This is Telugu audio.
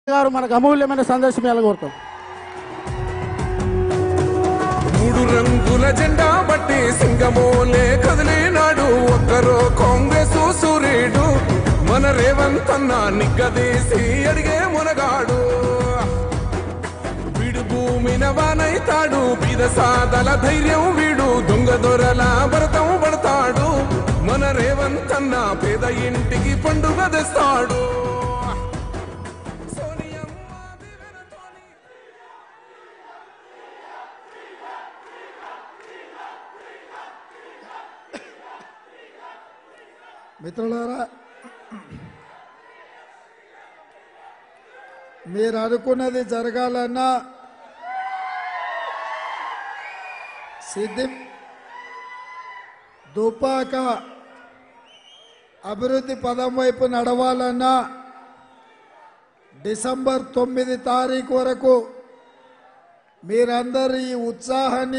గారు మనకు అమూల్యమైన సందేశం ఎలగొడతాం మూడు రంగుల జెండా బట్టి సింగమోలే కదిలినాడు ఒక్కరో కాంగ్రెస్ సూర్యుడు మన రేవంత్ అన్న నిగ్గదీసి అడిగే మునగాడు వీడు భూమిన వానైతాడు బీద సాదల ధైర్యం వీడు దొంగ దొరల భరతం పడతాడు మన రేవంత్ అన్న పేద ఇంటికి పండుగ తెస్తాడు సోనియమ్మ దివెనతోని మిత్రులారా మీరు అనుకున్నది జరగాలన్నా సిద్ధి దుపాక అభివృద్ధి పదం వైపు నడవాలన్నా డిసెంబర్ తొమ్మిది తారీఖు వరకు మీరందరూ ఈ ఉత్సాహాన్ని